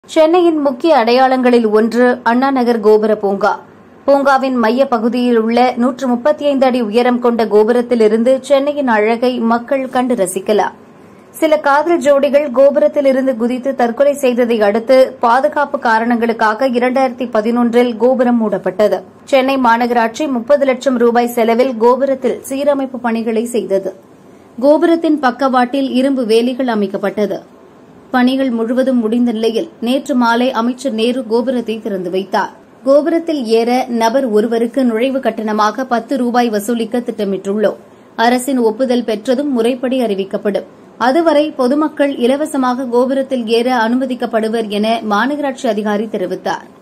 சென்னையின் முக்கிய அடையாளங்களில் ஒன்று அண்ணா நகர் கோபுர பூங்கா பூங்காவின் மைய பகுதியில் உள்ள நூற்று முப்பத்தி ஐந்து அடி உயரம் கொண்ட கோபுரத்திலிருந்து சென்னையின் அழகை மக்கள் கண்டு ரசிக்கலாம் சில காதல் ஜோடிகள் கோபுரத்திலிருந்து குதித்து தற்கொலை செய்ததை அடுத்து பாதுகாப்பு காரணங்களுக்காக இரண்டாயிரத்தி பதினொன்றில் கோபுரம் மூடப்பட்டது சென்னை மாநகராட்சி முப்பது லட்சம் ரூபாய் செலவில் கோபுரத்தில் சீரமைப்பு பணிகளை செய்தது கோபுரத்தின் பக்கவாட்டில் இரும்பு வேலிகள் அமைக்கப்பட்டது பணிகள் முழுவதும் முடிந்த நிலையில் நேற்று மாலை அமைச்சர் நேரு கோபுரத்தை திறந்து வைத்தார் கோபுரத்தில் ஏற நபர் ஒருவருக்கு நுழைவு கட்டணமாக பத்து ரூபாய் வசூலிக்க திட்டமிட்டுள்ளோம் அரசின் ஒப்புதல் பெற்றதும் முறைப்படி அறிவிக்கப்படும் அதுவரை பொதுமக்கள் இலவசமாக கோபுரத்தில் ஏற அனுமதிக்கப்படுவர் என மாநகராட்சி அதிகாரி தெரிவித்தாா்